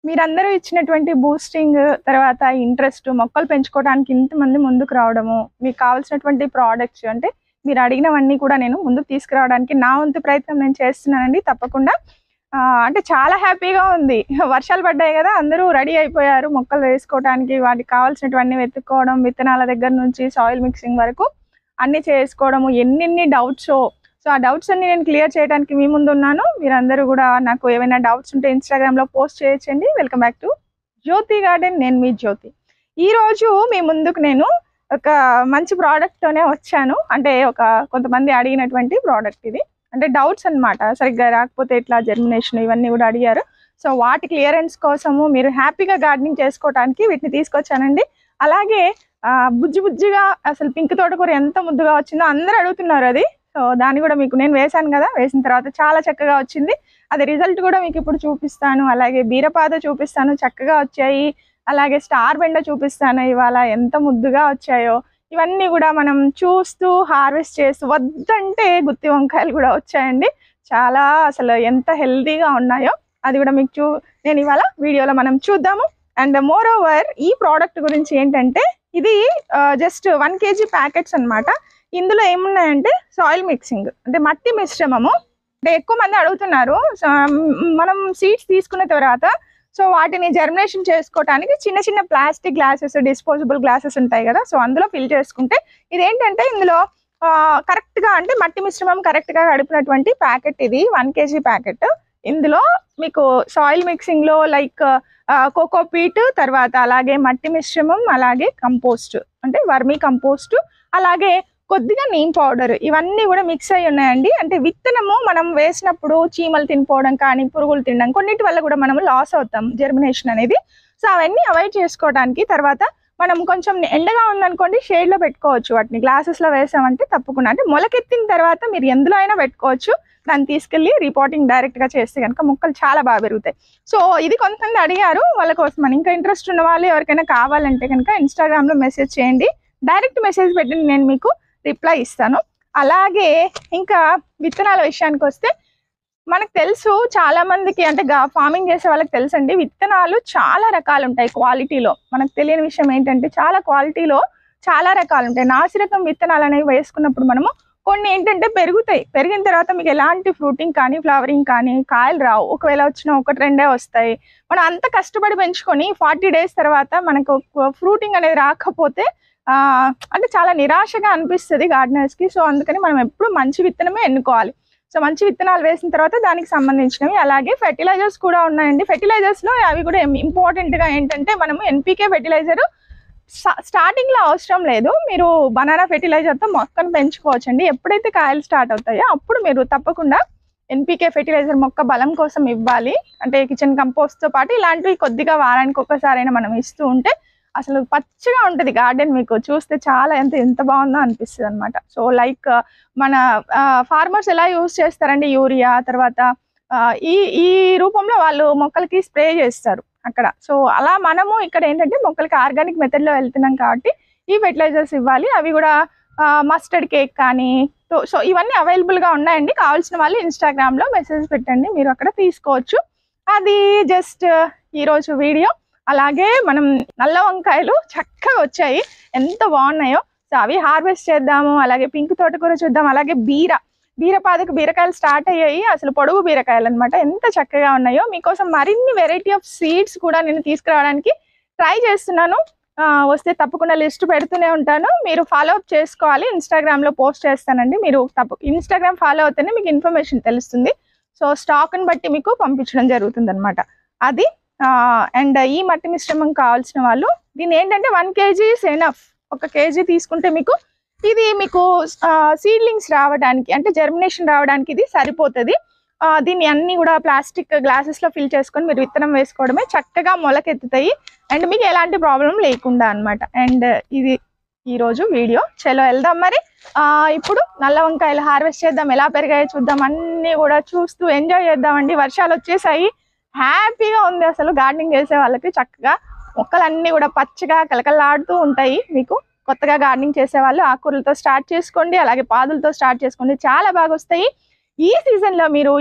మీరందరూ ఇచ్చినటువంటి బూస్టింగ్ తర్వాత ఇంట్రెస్ట్ మొక్కలు పెంచుకోవడానికి ఇంతమంది ముందుకు రావడము మీకు కావాల్సినటువంటి ప్రోడక్ట్స్ అంటే మీరు అడిగినవన్నీ కూడా నేను ముందుకు తీసుకురావడానికి నా వంతు ప్రయత్నం నేను చేస్తున్నానండి తప్పకుండా ఆ, అంటే చాలా హ్యాపీగా ఉంది వర్షాలు పడ్డాయి కదా అందరూ రెడీ అయిపోయారు మొక్కలు వేసుకోవడానికి వాటికి కావాల్సినటువన్నీ వెతుక్కోవడం విత్తనాల దగ్గర నుంచి సాయిల్ మిక్సింగ్ వరకు అన్ని చేసుకోవడము ఎన్నెన్ని డౌట్స్ సో ఆ డౌట్స్ అన్ని నేను క్లియర్ చేయడానికి మీ ముందు ఉన్నాను మీరందరూ కూడా నాకు ఏమైనా డౌట్స్ ఉంటే ఇన్స్టాగ్రామ్ లో పోస్ట్ చేయొచ్చండి welcome back to Jyothi Garden నేను మీ జ్యోతి ఈ రోజు మీ ముందుకు నేను ఒక మంచి ప్రోడక్ట్ తోనే వచ్చాను అంటే ఒక కొంతమంది అడిగినటువంటి ప్రోడక్ట్ ఇది అంటే డౌట్స్ అన్నమాట సరిగ్గా రాకపోతే ఎట్లా జర్మినేషన్ ఇవన్నీ కూడా అడిగారు సో వాటి క్లియరెన్స్ కోసము మీరు హ్యాపీగా గార్డెనింగ్ చేసుకోవడానికి వీటిని తీసుకొచ్చానండి అలాగే ఆ, బుజ్జి బుజ్జిగా అసలు పింక్ తోటకూర ఎంత ముద్దుగా వచ్చిందో అందరూ అడుగుతున్నారు అది సో దాన్ని కూడా మీకు నేను వేశాను కదా వేసిన తర్వాత చాలా చక్కగా వచ్చింది అది రిజల్ట్ కూడా మీకు ఇప్పుడు చూపిస్తాను అలాగే బీరపాద చూపిస్తాను చక్కగా వచ్చాయి అలాగే స్టార్ బెండ చూపిస్తాను ఇవాళ ఎంత ముద్దుగా వచ్చాయో ఇవన్నీ కూడా మనం చూస్తూ హార్వెస్ట్ చేస్తూ వద్దంటే గుత్తి వంకాయలు కూడా వచ్చాయండి చాలా అసలు ఎంత హెల్తీగా ఉన్నాయో అది కూడా మీకు చూ నేను ఇవాళ వీడియోలో మనం చూద్దాము అండ్ మోర్ ఓవర్ ఈ ప్రోడక్ట్ గురించి ఏంటంటే ఇది జస్ట్ వన్ కేజీ ప్యాకెట్స్ అన్నమాట ఇందులో ఏమున్నాయంటే సాయిల్ మిక్సింగ్ అంటే మట్టి మిశ్రమము అంటే ఎక్కువ మంది అడుగుతున్నారు సో, మ్, మనం సీడ్స్ తీసుకున్న తర్వాత సో వాటిని జర్మినేషన్ చేసుకోవడానికి చిన్న చిన్న ప్లాస్టిక్ గ్లాసెస్ డిస్పోజబుల్ గ్లాసెస్ ఉంటాయి కదా సో అందులో ఫిల్ చేసుకుంటే ఇదేంటంటే ఇందులో కరెక్ట్ గా అంటే మట్టి మిశ్రమం కరెక్ట్ గా గడిపినటువంటి ప్యాకెట్ ఇది వన్ కేజీ ప్యాకెట్ ఇందులో మీకు సాయిల్ మిక్సింగ్ లో లైక్ కోకో పీట్ తర్వాత అలాగే మట్టి మిశ్రమం అలాగే కంపోస్ట్ అంటే వర్మీ కంపోస్ట్ అలాగే కొద్దిగా నీమ్ పౌడర్ ఇవన్నీ కూడా మిక్స్ అయి ఉన్నాయండి అంటే విత్తనము మనం వేసినప్పుడు చీమలు తినిపోవడం కానీ పురుగులు తినడం కొన్నిటి వల్ల కూడా మనం లాస్ అవుతాం జర్మినేషన్ అనేది సో అవన్నీ అవాయిడ్ చేసుకోవడానికి తర్వాత మనం కొంచెం ఎండగా ఉందనుకోండి షేడ్ లో పెట్టుకోవచ్చు వాటిని గ్లాసెస్ లో వేసామంటే తప్పకుండా అంటే మొలకెత్తిన తర్వాత మీరు ఎందులో అయినా పెట్టుకోవచ్చు దాన్ని తీసుకెళ్లి రిపోర్టింగ్ డైరెక్ట్ గా చేస్తే కనుక మొక్కలు చాలా బాగా పెరుగుతాయి సో ఇది కొంతమంది అడిగారు వాళ్ళ కోసం అని ఇంకా ఇంట్రెస్ట్ ఉన్న వాళ్ళు ఎవరికైనా కావాలంటే కనుక ఇన్స్టాగ్రామ్ లో మెసేజ్ చేయండి డైరెక్ట్ మెసేజ్ పెట్టి నేను మీకు రిప్లై ఇస్తాను అలాగే ఇంకా విత్తనాల విషయానికి వస్తే మనకు తెలుసు చాలా మందికి అంటే ఫార్మింగ్ చేసే వాళ్ళకి తెలుసండి విత్తనాలు చాలా రకాలు ఉంటాయి క్వాలిటీలో మనకు తెలియని విషయం ఏంటంటే చాలా క్వాలిటీలో చాలా రకాలు ఉంటాయి నాసిరకం విత్తనాలు అనేవి వేసుకున్నప్పుడు మనము కొన్ని ఏంటంటే పెరుగుతాయి పెరిగిన తర్వాత మీకు ఎలాంటి ఫ్రూటింగ్ కానీ ఫ్లవరింగ్ కానీ కాయలు రావు ఒకవేళ వచ్చిన ఒకటి రెండే వస్తాయి మనం అంత కష్టపడి పెంచుకొని ఫార్టీ డేస్ తర్వాత మనకు ఫ్రూటింగ్ అనేది రాకపోతే ఆ, అంటే చాలా నిరాశగా అనిపిస్తుంది గార్డెనర్స్ కి సో అందుకని మనం ఎప్పుడు మంచి విత్తనమే ఎన్నుకోవాలి సో మంచి విత్తనాలు వేసిన తర్వాత దానికి సంబంధించినవి అలాగే ఫెర్టిలైజర్స్ కూడా ఉన్నాయండి ఫెర్టిలైజర్స్ లో అవి కూడా ఇంపార్టెంట్ గా ఏంటంటే మనము ఎన్పికే ఫెర్టిలైజర్ స్టార్టింగ్ లో అవసరం లేదు మీరు బనానా ఫెర్టిలైజర్ తో మొక్కను పెంచుకోవచ్చు అండి ఎప్పుడైతే కాయలు స్టార్ట్ అవుతాయో అప్పుడు మీరు తప్పకుండా ఎన్పికే ఫెర్టిలైజర్ మొక్క బలం కోసం ఇవ్వాలి అంటే కిచెన్ కంపోస్ట్ తో పాటు ఇలాంటివి కొద్దిగా వారానికి ఒక్కసారైనా మనం ఇస్తూ ఉంటే అసలు పచ్చగా ఉంటది గార్డెన్ మీకు చూస్తే చాలా ఎంత ఎంత బాగుందో అనిపిస్తుంది అనమాట సో లైక్ మన ఫార్మర్స్ ఎలా యూస్ చేస్తారండి యూరియా తర్వాత ఆ, ఈ ఈ రూపంలో వాళ్ళు మొక్కలకి స్ప్రే చేస్తారు అక్కడ సో అలా మనము ఇక్కడ ఏంటంటే మొక్కలకి ఆర్గానిక్ మెథడ్ లో వెళ్తున్నాం కాబట్టి ఈ ఫెర్టిలైజర్స్ ఇవ్వాలి అవి కూడా మస్టర్డ్ కేక్ కానీ సో సో ఇవన్నీ అవైలబుల్ గా ఉన్నాయండి కావాల్సిన వాళ్ళు ఇన్స్టాగ్రామ్ లో మెసేజ్ పెట్టండి మీరు అక్కడ తీసుకోవచ్చు అది జస్ట్ ఈరోజు వీడియో అలాగే మనం నల్ల వంకాయలు చక్కగా వచ్చాయి ఎంత బాగున్నాయో సో అవి హార్వెస్ట్ చేద్దాము అలాగే పింక్ తోటకూర చూద్దాం అలాగే బీర బీరపాదకు బీరకాయలు స్టార్ట్ అయ్యాయి అసలు పొడుగు బీరకాయలు అనమాట ఎంత చక్కగా ఉన్నాయో మీకోసం మరిన్ని వెరైటీ ఆఫ్ సీడ్స్ కూడా నేను తీసుకురావడానికి ట్రై చేస్తున్నాను ఆ, వస్తే తప్పకుండా లిస్ట్ పెడుతూనే ఉంటాను మీరు ఫాలో అప్ చేసుకోవాలి ఇన్స్టాగ్రామ్ లో పోస్ట్ చేస్తానండి మీరు తప్పు ఇన్స్టాగ్రామ్ ఫాలో అవుతేనే మీకు ఇన్ఫర్మేషన్ తెలుస్తుంది సో స్టాక్ ని బట్టి మీకు పంపించడం జరుగుతుంది అనమాట అది అండ్ ఈ మట్టి మిశ్రమం కావాల్సిన వాళ్ళు దీని ఏంటంటే వన్ కేజీ ఎనఫ్ ఒక కేజీ తీసుకుంటే మీకు ఇది మీకు సీడ్లింగ్స్ రావడానికి అంటే జర్మినేషన్ రావడానికి ఇది సరిపోతుంది ఆ, దీన్ని అన్ని కూడా ప్లాస్టిక్ గ్లాసెస్ లో ఫిల్ చేసుకొని మీరు విత్తనం వేసుకోవడమే చక్కగా మొలకెత్తుతాయి అండ్ మీకు ఎలాంటి ప్రాబ్లం లేకుండా అన్నమాట అండ్ ఇది ఈ రోజు వీడియో చలో వెళ్దాం మరి ఆ ఇప్పుడు నల్ల వంకాయలు హార్వెస్ట్ చేద్దాం ఎలా పెరిగాయో చూద్దాం అన్ని కూడా చూస్తూ ఎంజాయ్ చేద్దామండి వర్షాలు వచ్చేసాయి హ్యాపీగా ఉంది అసలు గార్డెనింగ్ చేసే వాళ్ళకి చక్కగా మొక్కలన్నీ కూడా పచ్చగా కలకలాడుతూ ఉంటాయి మీకు కొత్తగా గార్డెనింగ్ చేసే వాళ్ళు ఆకుకూరలతో స్టార్ట్ చేసుకోండి అలాగే పాదులతో స్టార్ట్ చేసుకోండి చాలా బాగా వస్తాయి ఈ సీజన్ లో మీరు ఎన్-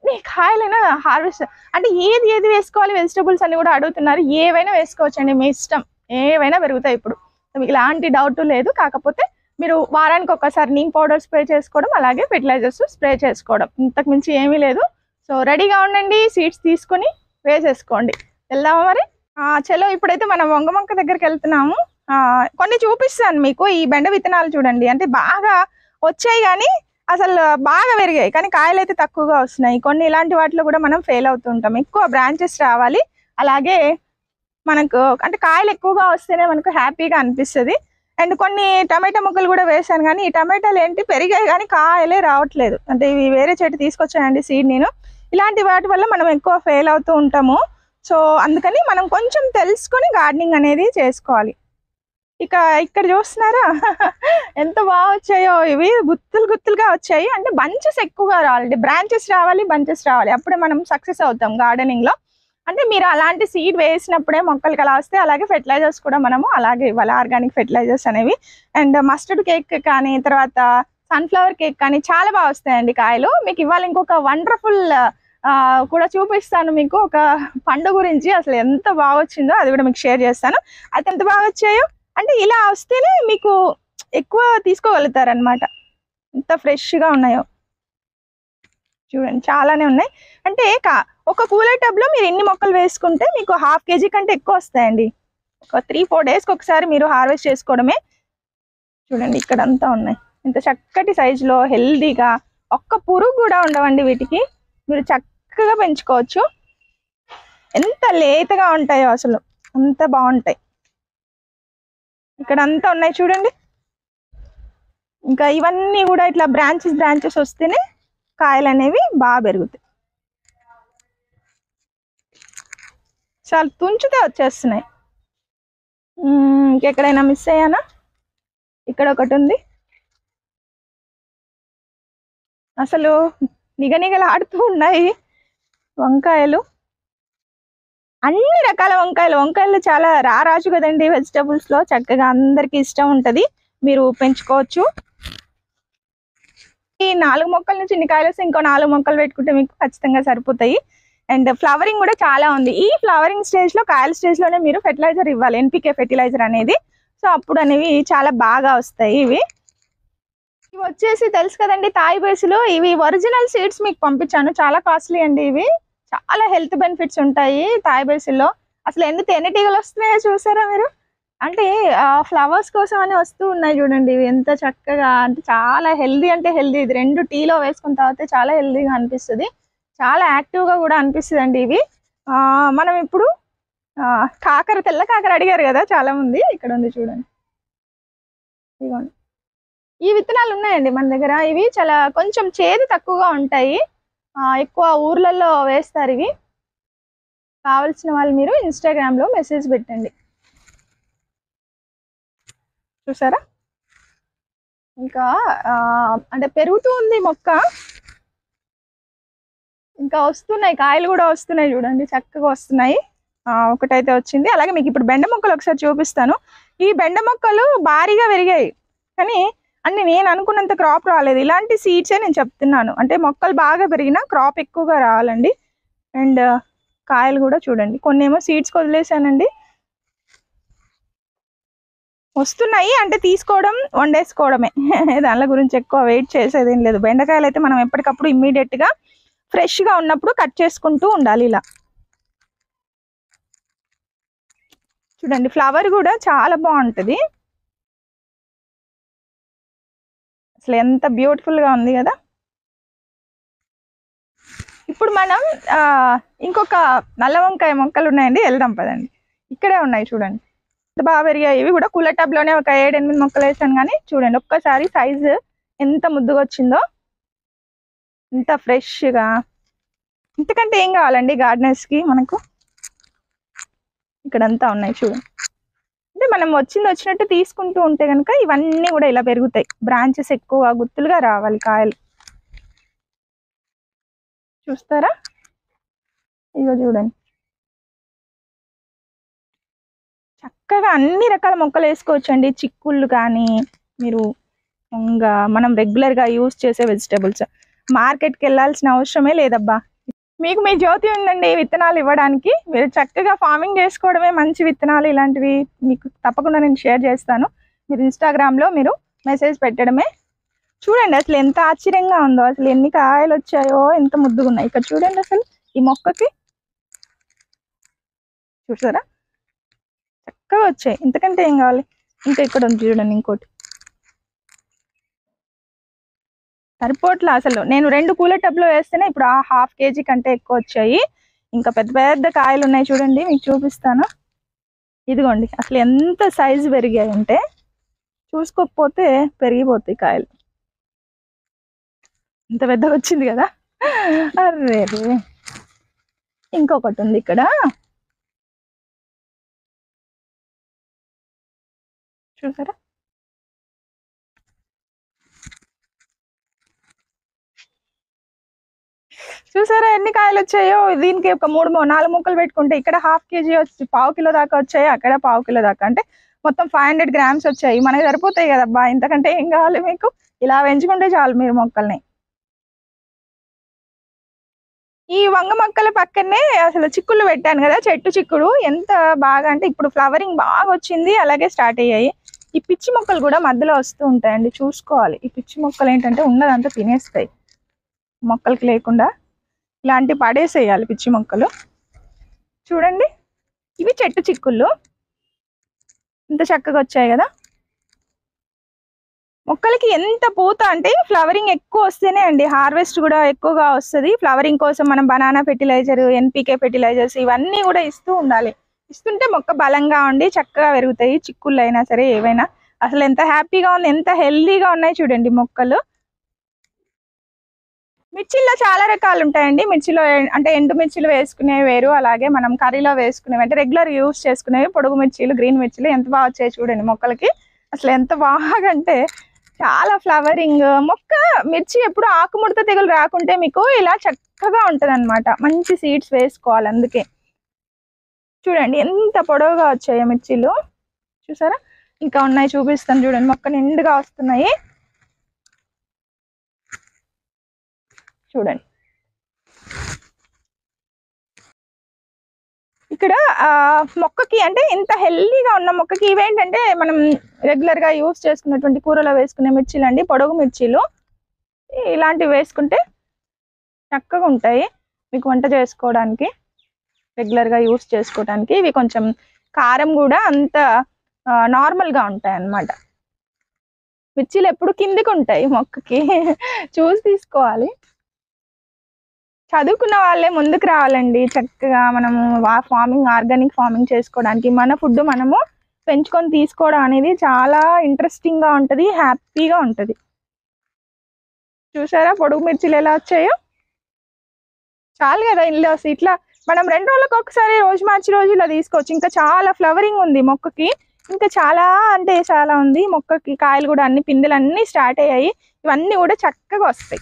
ఎన్ని కాయలైనా హార్వెస్ట్ అంటే ఏది ఏది వేసుకోవాలి వెజిటబుల్స్ అని కూడా అడుగుతున్నారు ఏవైనా వేసుకోవచ్చండి మీ ఇష్టం ఏవైనా పెరుగుతాయి ఇప్పుడు మీకు ఎలాంటి డౌట్ లేదు కాకపోతే మీరు వారానికి ఒక్కసారి నీమ్ పౌడర్ స్ప్రే చేసుకోవడం అలాగే ఫెర్టిలైజర్స్ స్ప్రే చేసుకోవడం ఇంతకు మించి ఏమీ లేదు సో రెడీగా ఉండండి సీడ్స్ తీసుకొని వేసేసుకోండి వెళ్దామా మరి ఆ, చలో ఇప్పుడైతే మనం వంగమంక దగ్గరికి వెళ్తున్నాము ఆ, కొన్ని చూపిస్తాను మీకు ఈ బెండ విత్తనాలు చూడండి అంటే బాగా వచ్చాయి కానీ అసలు బాగా పెరిగాయి కానీ కాయలు అయితే తక్కువగా వస్తున్నాయి కొన్ని ఇలాంటి వాటిలో కూడా మనం ఫెయిల్ అవుతుంటాం ఎక్కువ బ్రాంచెస్ రావాలి అలాగే మనకు అంటే కాయలు ఎక్కువగా వస్తేనే మనకు హ్యాపీగా అనిపిస్తుంది అండ్ కొన్ని టమాటా ముక్కలు కూడా వేసాను కానీ ఈ టమాటాలు ఏంటి పెరిగాయి కానీ కాయలే రావట్లేదు అంటే ఇవి వేరే చెట్టు తీసుకొచ్చానండి సీడ్ నేను ఇలాంటి వాటి వల్ల మనం ఎక్కువ ఫెయిల్ అవుతూ ఉంటాము సో అందుకని మనం కొంచెం తెలుసుకొని గార్డెనింగ్ అనేది చేసుకోవాలి ఇక ఇక్కడ చూస్తున్నారా ఎంత బాగా వచ్చాయో ఇవి గుత్తులు గుత్తులుగా వచ్చాయి అంటే బంచెస్ ఎక్కువగా రావాలి బ్రాంచెస్ రావాలి బంచెస్ రావాలి అప్పుడే మనం సక్సెస్ అవుతాం గార్డెనింగ్ లో అంటే మీరు అలాంటి సీడ్ వేసినప్పుడే మొక్కలకి అలా వస్తే అలాగే ఫెర్టిలైజర్స్ కూడా మనము అలాగే ఇవ్వాలి ఆర్గానిక్ ఫెర్టిలైజర్స్ అనేవి అండ్ మస్టర్డ్ కేక్ కానీ తర్వాత సన్ఫ్లవర్ కేక్ కానీ చాలా బాగా వస్తాయండి కాయలు మీకు ఇవాళ ఇంకొక వండర్ఫుల్ కూడా చూపిస్తాను మీకు ఒక పండు గురించి అసలు ఎంత బాగా వచ్చిందో అది కూడా మీకు షేర్ చేస్తాను అది ఎంత బాగా వచ్చాయో అంటే ఇలా వస్తేనే మీకు ఎక్కువ తీసుకోగలుగుతారు అనమాట ఎంత ఫ్రెష్గా ఉన్నాయో చూడండి చాలానే ఉన్నాయి అంటే కా- ఒక కూలర్ టబ్లో మీరు ఎన్ని మొక్కలు వేసుకుంటే మీకు హాఫ్ కేజీ కంటే ఎక్కువ వస్తాయండి ఒక త్రీ ఫోర్ డేస్కి ఒకసారి మీరు హార్వెస్ట్ చేసుకోవడమే చూడండి ఇక్కడ అంతా ఉన్నాయి ఇంత చక్కటి సైజులో హెల్దీగా ఒక్క పురుగు కూడా ఉండవండి వీటికి మీరు చక్కగా పెంచుకోవచ్చు ఎంత లేతగా ఉంటాయో అసలు అంత బాగుంటాయి ఇక్కడ అంతా ఉన్నాయి చూడండి ఇంకా ఇవన్నీ కూడా ఇట్లా బ్రాంచెస్ బ్రాంచెస్ వస్తేనే కాయలు అనేవి బాగా పెరుగుతాయి చాలా తుంచితే వచ్చేస్తున్నాయి మ్మ్, ఇంకెక్కడైనా మిస్ అయ్యానా ఇక్కడ ఒకటి ఉంది అసలు నిగనిగలు ఆడుతూ ఉన్నాయి వంకాయలు అన్ని రకాల వంకాయలు వంకాయలు చాలా రారాజు కదండి వెజిటబుల్స్ లో చక్కగా అందరికి ఇష్టం ఉంటది మీరు పెంచుకోవచ్చు ఈ నాలుగు మొక్కల నుంచి ఇన్ని కాయలు వస్తే ఇంకో నాలుగు మొక్కలు పెట్టుకుంటే మీకు ఖచ్చితంగా సరిపోతాయి అండ్ ఫ్లవరింగ్ కూడా చాలా ఉంది ఈ ఫ్లవరింగ్ స్టేజ్ లో కాయల స్టేజ్ లోనే మీరు ఫెర్టిలైజర్ ఇవ్వాలి ఎన్పికే ఫెర్టిలైజర్ అనేది సో అప్పుడు అనేవి చాలా బాగా వస్తాయి ఇవి ఇవి వచ్చేసి తెలుసు కదండి తాయి బేసులు ఇవి ఒరిజినల్ సీడ్స్ మీకు పంపించాను చాలా కాస్ట్లీ అండి ఇవి చాలా హెల్త్ బెనిఫిట్స్ ఉంటాయి తాయి బేసుల్లో అసలు ఎన్ని తేనెటీగలు వస్తున్నాయో చూసారా మీరు అంటే ఫ్లవర్స్ కోసం అని వస్తూ ఉన్నాయి చూడండి ఇవి ఎంత చక్కగా అంటే చాలా హెల్దీ అంటే హెల్దీ ఇది రెండు టీలో వేసుకున్న తర్వాత చాలా హెల్దీగా అనిపిస్తుంది చాలా యాక్టివ్గా కూడా అనిపిస్తుంది అండి ఇవి ఆ, మనం ఇప్పుడు ఆ, కాకర తెల్ల కాకర అడిగారు కదా చాలా మంది ఇక్కడ ఉంది చూడండి ఇదిగోండి ఈ విత్తనాలు ఉన్నాయండి మన దగ్గర ఇవి చాలా కొంచెం చేదు తక్కువగా ఉంటాయి ఆ, ఎక్కువ ఊర్లలో వేస్తారు ఇవి కావలసిన వాళ్ళు మీరు ఇన్స్టాగ్రామ్ లో మెసేజ్ పెట్టండి చూసారా ఇంకా ఆ, అంటే పెరుగుతూ ఉంది మొక్క ఇంకా వస్తున్నాయి కాయలు కూడా వస్తున్నాయి చూడండి చక్కగా వస్తున్నాయి ఆ, ఒకటైతే వచ్చింది అలాగే మీకు ఇప్పుడు బెండ మొక్కలు ఒకసారి చూపిస్తాను ఈ బెండ మొక్కలు భారీగా పెరిగాయి కానీ అంటే నేను అనుకున్నంత క్రాప్ రాలేదు ఇలాంటి సీడ్సే నేను చెప్తున్నాను అంటే మొక్కలు బాగా పెరిగినా క్రాప్ ఎక్కువగా రావాలండి అండ్ కాయలు కూడా చూడండి కొన్ని ఏమో సీడ్స్ వదిలేసానండి వస్తున్నాయి అంటే తీసుకోవడం వండేసుకోవడమే దానిల గురించి ఎక్కువ వెయిట్ చేసేది ఏం లేదు బెండకాయలు అయితే మనం ఎప్పటికప్పుడు ఇమ్మీడియట్ గా ఫ్రెష్ గా ఉన్నప్పుడు కట్ చేసుకుంటూ ఉండాలి ఇలా చూడండి ఫ్లవర్ కూడా చాలా బాగుంటది అసలు ఎంత బ్యూటిఫుల్ గా ఉంది కదా ఇప్పుడు మనం ఆ, ఇంకొక నల్ల వంకాయ మొక్కలు ఉన్నాయండి వెళ్దాం పదండి ఇక్కడే ఉన్నాయి చూడండి ఎంత బాగా పెరిగాయి ఇవి కూడా కూలర్ టబ్ లోనే ఒక ఏడు ఎనిమిది మొక్కలు వేసాను కానీ చూడండి ఒక్కసారి సైజు ఎంత ముద్దుగా వచ్చిందో ఎంత ఫ్రెష్ గా ఇంతకంటే ఏం కావాలండి గార్డెనర్స్ కి మనకు ఇక్కడంతా ఉన్నాయి చూడండి అంటే మనం వచ్చింది వచ్చినట్టు తీసుకుంటూ ఉంటే కనుక ఇవన్నీ కూడా ఇలా పెరుగుతాయి బ్రాంచెస్ ఎక్కువ గుత్తులుగా రావాలి కాయలు చూస్తారా ఇగో చూడండి చక్కగా అన్ని రకాల మొక్కలు వేసుకోవచ్చండి చిక్కుళ్ళు కానీ మీరు ఇంకా మనం రెగ్యులర్ గా యూస్ చేసే వెజిటబుల్స్ మార్కెట్కి వెళ్ళాల్సిన అవసరమే లేదబ్బా మీకు మీ జ్యోతి ఉందండి విత్తనాలు ఇవ్వడానికి మీరు చక్కగా ఫార్మింగ్ చేసుకోవడమే మంచి విత్తనాలు ఇలాంటివి మీకు తప్పకుండా నేను షేర్ చేస్తాను మీరు ఇన్స్టాగ్రామ్లో మీరు మెసేజ్ పెట్టడమే చూడండి అసలు ఎంత ఆశ్చర్యంగా ఉందో అసలు ఎన్ని కాయలు వచ్చాయో ఎంత ముద్దుగా ఉన్నాయి ఇక్కడ చూడండి అసలు ఈ మొక్కకి చూసారా చక్కగా వచ్చాయి ఇంతకంటే ఏం కావాలి ఇంకా ఇక్కడ ఉంది చూడండి ఇంకోటి సరిపోట్లా అసలు నేను రెండు కూలర్ టబ్లో వేస్తేనే ఇప్పుడు ఆ హాఫ్ కేజీ కంటే ఎక్కువ వచ్చాయి ఇంకా పెద్ద పెద్ద కాయలు ఉన్నాయి చూడండి మీకు చూపిస్తాను ఇదిగోండి అసలు ఎంత సైజు పెరిగాయి అంటే చూసుకోకపోతే పెరిగిపోతాయి కాయలు ఇంత పెద్దగా వచ్చింది కదా అరే ఇంకొకటి ఉంది ఇక్కడ చూసారా చూసారా ఎన్ని కాయలు వచ్చాయో దీనికి ఒక మూడు మూ- నాలుగు ముక్కలు పెట్టుకుంటే ఇక్కడ హాఫ్ కేజీ వచ్చి పావు కిలో దాకా వచ్చాయి అక్కడ పావు కిలో దాకా అంటే మొత్తం ఫైవ్ హండ్రెడ్ గ్రామ్స్ వచ్చాయి మనకి సరిపోతాయి కదబ్బా ఇంతకంటే ఏం కావాలి మీకు ఇలా పెంచుకుంటే చాలు మీరు మొక్కల్ని ఈ వంగ మొక్కల పక్కనే అసలు చిక్కుళ్ళు పెట్టాను కదా చెట్టు చిక్కుడు ఎంత బాగా అంటే ఇప్పుడు ఫ్లవరింగ్ బాగా వచ్చింది అలాగే స్టార్ట్ అయ్యాయి ఈ పిచ్చి మొక్కలు కూడా మధ్యలో వస్తూ ఉంటాయండి చూసుకోవాలి ఈ పిచ్చి మొక్కలు ఏంటంటే ఉన్నదంతా తినేస్తాయి మొక్కలకి లేకుండా ఇలాంటి పడేసేయాలి పిచ్చి మొక్కలు చూడండి ఇవి చెట్టు చిక్కుళ్ళు ఇంత చక్కగా వచ్చాయి కదా మొక్కలకి ఎంత పూత అంటే ఫ్లవరింగ్ ఎక్కువ వస్తేనే అండి హార్వెస్ట్ కూడా ఎక్కువగా వస్తుంది ఫ్లవరింగ్ కోసం మనం బనానా ఫెర్టిలైజర్ ఎన్పికే ఫెర్టిలైజర్స్ ఇవన్నీ కూడా ఇస్తూ ఉండాలి ఇస్తుంటే మొక్క బలంగా ఉండి చక్కగా పెరుగుతాయి చిక్కుళ్ళు అయినా సరే ఏవైనా అసలు ఎంత హ్యాపీగా ఉంది ఎంత హెల్దీగా ఉన్నాయి చూడండి మొక్కలు మిర్చిల్లో చాలా రకాలు ఉంటాయండి మిర్చిలో ఏ- అంటే ఎండు మిర్చిలు వేసుకునేవి వేరు అలాగే మనం కర్రీలో వేసుకునేవి అంటే రెగ్యులర్ యూస్ చేసుకునేవి పొడుగు మిర్చీలు గ్రీన్ మిర్చిలు ఎంత బాగా వచ్చాయి చూడండి మొక్కలకి అసలు ఎంత బాగా అంటే చాలా ఫ్లవరింగ్ మొక్క మిర్చి ఎప్పుడు ఆకుముడత తెగులు రాకుంటే మీకు ఇలా చక్కగా ఉంటది మంచి సీడ్స్ వేసుకోవాలి అందుకే చూడండి ఎంత పొడవుగా వచ్చాయో మిర్చీలు చూసారా ఇంకా ఉన్నాయి చూపిస్తాను చూడండి మొక్క నిండుగా వస్తున్నాయి చూడండి ఇక్కడ ఆ, మొక్కకి అంటే ఇంత హెల్దీగా ఉన్న మొక్కకి ఇవేంటంటే మనం రెగ్యులర్ గా యూస్ చేసుకున్నటువంటి కూరలో వేసుకునే మిర్చీలు అండి పొడవు మిర్చీలు ఇలాంటివి వేసుకుంటే చక్కగా ఉంటాయి మీకు వంట చేసుకోవడానికి రెగ్యులర్ గా యూస్ చేసుకోవడానికి ఇవి కొంచెం కారం కూడా అంత నార్మల్ గా ఉంటాయి అన్నమాట మిర్చీలు ఎప్పుడు కిందికి ఉంటాయి మొక్కకి చూసి తీసుకోవాలి చదువుకున్న వాళ్ళే ముందుకు రావాలండి చక్కగా మనము ఫార్మింగ్ ఆర్గానిక్ ఫార్మింగ్ చేసుకోవడానికి మన ఫుడ్ మనము పెంచుకొని తీసుకోవడం అనేది చాలా ఇంట్రెస్టింగ్ గా ఉంటది హ్యాపీగా ఉంటది చూసారా పొడుగు మిర్చిలు ఎలా వచ్చాయో చాలు కదా ఇల్లు వస్తాయి ఇట్లా మనం రెండు రోజులకు ఒకసారి రోజు మార్చి రోజు ఇలా తీసుకోవచ్చు ఇంకా చాలా ఫ్లవరింగ్ ఉంది మొక్కకి ఇంకా చాలా అంటే చాలా ఉంది మొక్కకి కాయలు కూడా అన్ని పిందెలు అన్ని స్టార్ట్ అయ్యాయి ఇవన్నీ కూడా చక్కగా వస్తాయి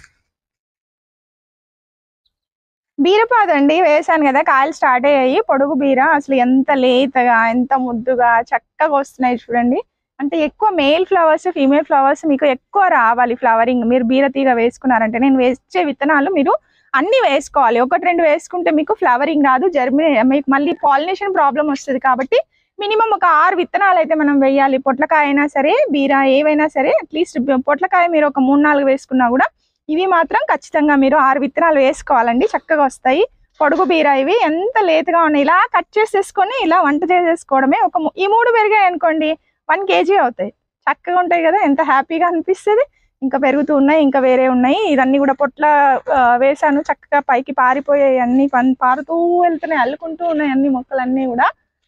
బీరపాదండి వేసాను కదా కాయలు స్టార్ట్ అయ్యాయి పొడుగు బీర అసలు ఎంత లేతగా ఎంత ముద్దుగా చక్కగా వస్తున్నాయి చూడండి అంటే ఎక్కువ మేల్ ఫ్లవర్స్ ఫీమేల్ ఫ్లవర్స్ మీకు ఎక్కువ రావాలి ఫ్లవరింగ్ మీరు బీర తీగ వేసుకున్నారంటే నేను వేసే విత్తనాలు మీరు అన్ని వేసుకోవాలి ఒకటి రెండు వేసుకుంటే మీకు ఫ్లవరింగ్ రాదు జర్మినే మీకు మళ్ళీ పాలినేషన్ ప్రాబ్లం వస్తుంది కాబట్టి మినిమం ఒక ఆరు విత్తనాలు అయితే మనం వేయాలి పొట్లకాయ అయినా సరే బీర ఏవైనా సరే అట్లీస్ట్ పొట్లకాయ మీరు ఒక మూడు నాలుగు వేసుకున్నా కూడా ఇవి మాత్రం ఖచ్చితంగా మీరు ఆరు విత్తనాలు వేసుకోవాలండి చక్కగా వస్తాయి పొడుగు బీర ఇవి ఎంత లేతగా ఉన్నాయి ఇలా కట్ చేసేసుకొని ఇలా వంట చేసేసుకోవడమే ఒక ము- ఈ మూడు పెరిగాయి అనుకోండి వన్ కేజీ అవుతాయి చక్కగా ఉంటాయి కదా ఎంత హ్యాపీగా అనిపిస్తుంది ఇంకా పెరుగుతూ ఉన్నాయి ఇంకా వేరే ఉన్నాయి ఇదన్నీ కూడా పొట్ల ఆ, వేసాను చక్కగా పైకి పారిపోయాయి అన్ని పన్- పారుతూ వెళ్తున్నాయి అల్లుకుంటూ ఉన్నాయి అన్ని మొక్కలన్నీ కూడా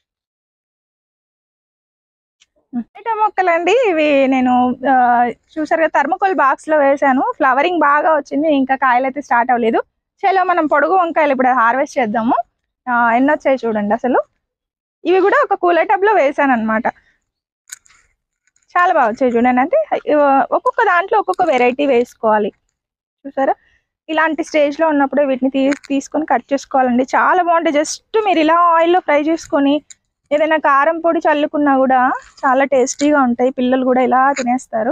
టమాటా మొక్కలండి ఇవి నేను ఆ, చూసారు కదా థర్మకోల్ బాక్స్ లో వేసాను ఫ్లవరింగ్ బాగా వచ్చింది ఇంకా కాయలు అయితే స్టార్ట్ అవ్వలేదు చలో మనం పొడుగు వంకాయలు ఇప్పుడు హార్వెస్ట్ చేద్దాము ఆ, ఎన్ని వచ్చాయి చూడండి అసలు ఇవి కూడా ఒక కూలర్ టబ్ లో వేసాను అనమాట చాలా బాగా వచ్చాయి చూడండి అంటే ఇవ- ఒక్కొక్క దాంట్లో ఒక్కొక్క వెరైటీ వేసుకోవాలి చూసారా ఇలాంటి స్టేజ్ లో ఉన్నప్పుడు వీటిని తీ తీసుకొని కట్ చేసుకోవాలండి చాలా బాగుంటాయి జస్ట్ మీరు ఇలా ఆయిల్లో ఫ్రై చేసుకొని ఏదైనా కారం పొడి చల్లుకున్నా కూడా చాలా టేస్టీగా ఉంటాయి పిల్లలు కూడా ఇలా తినేస్తారు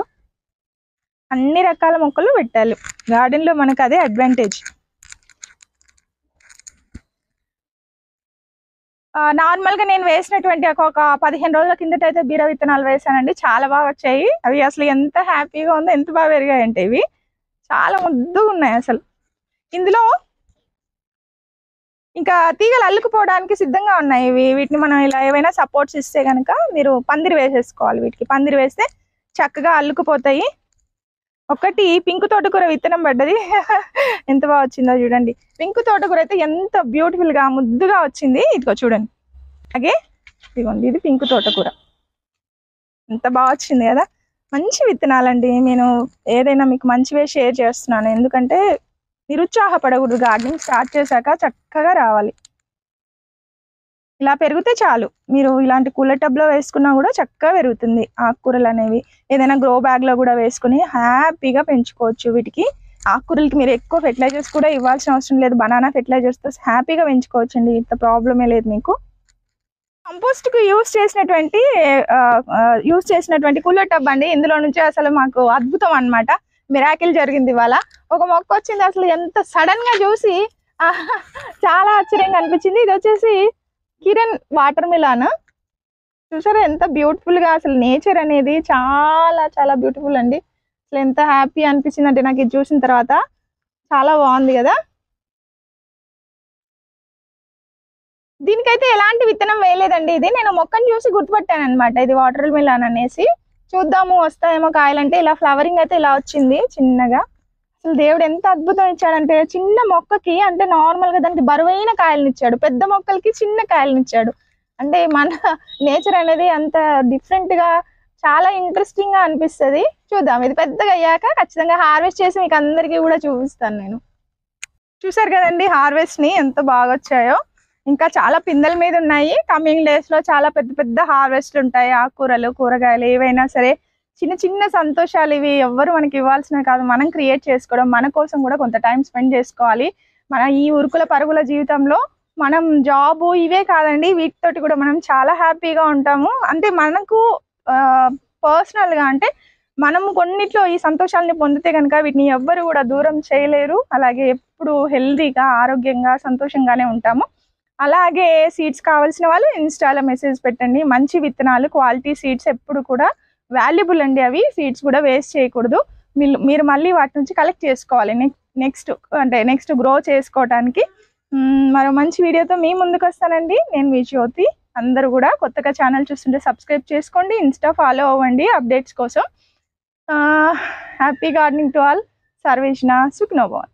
అన్ని రకాల మొక్కలు పెట్టాలి గార్డెన్ లో మనకు అదే అడ్వాంటేజ్ నార్మల్ గా నేను వేసినటువంటి ఒక ఒక పదిహేను రోజుల కిందట అయితే బీర విత్తనాలు వేసానండి చాలా బాగా వచ్చాయి అవి అసలు ఎంత హ్యాపీగా ఉందో ఎంత బాగా పెరిగాయి అంటే ఇవి చాలా ముద్దుగా ఉన్నాయి అసలు ఇందులో ఇంకా తీగలు అల్లుకుపోవడానికి సిద్ధంగా ఉన్నాయి ఇవి వీటిని మనం ఇలా ఏవైనా సపోర్ట్స్ ఇస్తే కనుక మీరు పందిరి వేసేసుకోవాలి వీటికి పందిరి వేస్తే చక్కగా అల్లుకుపోతాయి ఒకటి పింక్ తోటకూర విత్తనం పడ్డది ఎంత బాగా వచ్చిందో చూడండి పింక్ తోటకూర అయితే ఎంత బ్యూటిఫుల్ గా ముద్దుగా వచ్చింది ఇదిగో చూడండి అలాగే ఇదిగోండి ఇది పింక్ తోటకూర ఎంత బాగా వచ్చింది కదా మంచి విత్తనాలండి నేను ఏదైనా మీకు మంచివే షేర్ చేస్తున్నాను ఎందుకంటే నిరుత్సాహపడకూడదు గార్డెనింగ్ స్టార్ట్ చేశాక చక్కగా రావాలి ఇలా పెరిగితే చాలు మీరు ఇలాంటి కూలర్ టబ్లో వేసుకున్నా కూడా చక్కగా పెరుగుతుంది ఆకుకూరలు అనేవి ఏదైనా గ్రో బ్యాగ్ లో కూడా వేసుకుని హ్యాపీగా పెంచుకోవచ్చు వీటికి ఆకుకూరలకి మీరు ఎక్కువ ఫెర్టిలైజర్స్ కూడా ఇవ్వాల్సిన అవసరం లేదు బనానా ఫెర్టిలైజర్స్ తో హ్యాపీగా పెంచుకోవచ్చు అండి ఇంత ప్రాబ్లమే లేదు మీకు కంపోస్ట్ కు యూస్ చేసినటువంటి యూస్ చేసినటువంటి కూలర్ టబ్ అండి ఇందులో నుంచి అసలు మాకు అద్భుతం అన్నమాట మిరాకిల్ జరిగింది ఇవాళ ఒక మొక్క వచ్చింది అసలు ఎంత సడన్ గా చూసి ఆహ్, చాలా ఆశ్చర్యంగా అనిపించింది ఇది వచ్చేసి కిరణ్ వాటర్ మిలాన్ చూసారా ఎంత బ్యూటిఫుల్ గా అసలు నేచర్ అనేది చాలా చాలా బ్యూటిఫుల్ అండి అసలు ఎంత హ్యాపీ అనిపించింది అంటే నాకు ఇది చూసిన తర్వాత చాలా బాగుంది కదా దీనికైతే ఎలాంటి విత్తనం వేయలేదండి ఇది నేను మొక్కను చూసి గుర్తుపట్టాను అనమాట ఇది వాటర్ మిలాన్ అనేసి చూద్దాము వస్తాయేమో కాయలంటే ఇలా ఫ్లవరింగ్ అయితే ఇలా వచ్చింది చిన్నగా అసలు దేవుడు ఎంత అద్భుతం ఇచ్చాడంటే చిన్న మొక్కకి అంటే నార్మల్ గా దానికి బరువైన కాయలను ఇచ్చాడు పెద్ద మొక్కలకి చిన్న కాయలను ఇచ్చాడు అంటే మన నేచర్ అనేది అంత డిఫరెంట్ గా చాలా ఇంట్రెస్టింగ్ గా అనిపిస్తది చూద్దాం ఇది పెద్దగా అయ్యాక ఖచ్చితంగా హార్వెస్ట్ చేసి మీకు అందరికీ కూడా చూపిస్తాను నేను చూసారు కదండి హార్వెస్ట్ ని ఎంత బాగా వచ్చాయో ఇంకా చాలా పిందెల మీద ఉన్నాయి కమింగ్ డేస్ లో చాలా పెద్ద పెద్ద హార్వెస్ట్ ఉంటాయి ఆకుకూరలు కూరగాయలు ఏవైనా సరే చిన్న చిన్న సంతోషాలు ఇవి ఎవ్వరు మనకి ఇవ్వాల్సినవి కాదు మనం క్రియేట్ చేసుకోవడం మన కోసం కూడా కొంత టైం స్పెండ్ చేసుకోవాలి మన ఈ ఉరుకుల పరుగుల జీవితంలో మనం జాబ్ ఇవే కాదండి వీటితోటి కూడా మనం చాలా హ్యాపీగా ఉంటాము అంటే మనకు పర్సనల్ గా అంటే మనము కొన్నిట్లో ఈ సంతోషాలని పొందితే కనుక వీటిని ఎవ్వరు కూడా దూరం చేయలేరు అలాగే ఎప్పుడు హెల్దీగా ఆరోగ్యంగా సంతోషంగానే ఉంటాము అలాగే సీడ్స్ కావాల్సిన వాళ్ళు ఇన్స్టాలో మెసేజ్ పెట్టండి మంచి విత్తనాలు క్వాలిటీ సీడ్స్ ఎప్పుడు కూడా వాల్యుబుల్ అండి అవి సీడ్స్ కూడా వేస్ట్ చేయకూడదు మీరు మీరు మళ్ళీ వాటి నుంచి కలెక్ట్ చేసుకోవాలి నెక్స్ట్ అంటే నెక్స్ట్ గ్రో చేసుకోవడానికి మ్మ్, మరో మంచి వీడియోతో మీ ముందుకు వస్తానండి నేను మీ జ్యోతి అందరూ కూడా కొత్తగా ఛానల్ చూస్తుంటే సబ్స్క్రైబ్ చేసుకోండి ఇన్స్టా ఫాలో అవ్వండి అప్డేట్స్ కోసం హ్యాపీ గార్డెనింగ్ టు ఆల్ సర్వేషణ సుఖ్నోభవన్